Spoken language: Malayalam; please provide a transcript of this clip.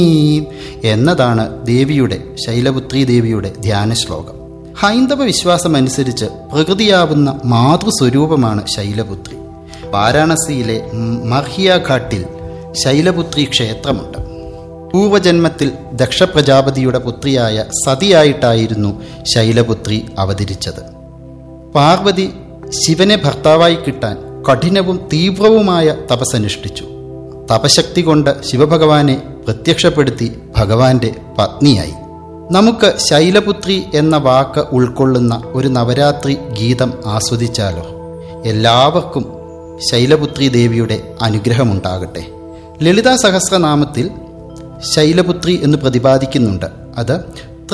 എന്നതാണ് ദേവിയുടെ ശൈലപുത്രി ദേവിയുടെ ധ്യാന ശ്ലോകം ഹൈന്ദവ വിശ്വാസമനുസരിച്ച് പ്രകൃതിയാവുന്ന മാതൃസ്വരൂപമാണ് ശൈലപുത്രി വാരാണസിയിലെ മർഹിയ ഘാട്ടിൽ ശൈലപുത്രി ക്ഷേത്രമുണ്ട് പൂർവജന്മത്തിൽ ദക്ഷപ്രജാപതിയുടെ പുത്രിയായ സതിയായിട്ടായിരുന്നു ശൈലപുത്രി അവതരിച്ചത് പാർവതി ശിവനെ ഭർത്താവായി കിട്ടാൻ കഠിനവും തീവ്രവുമായ തപസ്സനുഷ്ഠിച്ചു തപശക്തി കൊണ്ട് ശിവഭഗവാനെ പ്രത്യക്ഷപ്പെടുത്തി ഭഗവാന്റെ പത്നിയായി നമുക്ക് ശൈലപുത്രി എന്ന വാക്ക് ഉൾക്കൊള്ളുന്ന ഒരു നവരാത്രി ഗീതം ആസ്വദിച്ചാലോ എല്ലാവർക്കും ശൈലപുത്രി ദേവിയുടെ അനുഗ്രഹമുണ്ടാകട്ടെ ലളിതാ സഹസ്രനാമത്തിൽ ശൈലപുത്രി എന്ന് പ്രതിപാദിക്കുന്നുണ്ട് അത്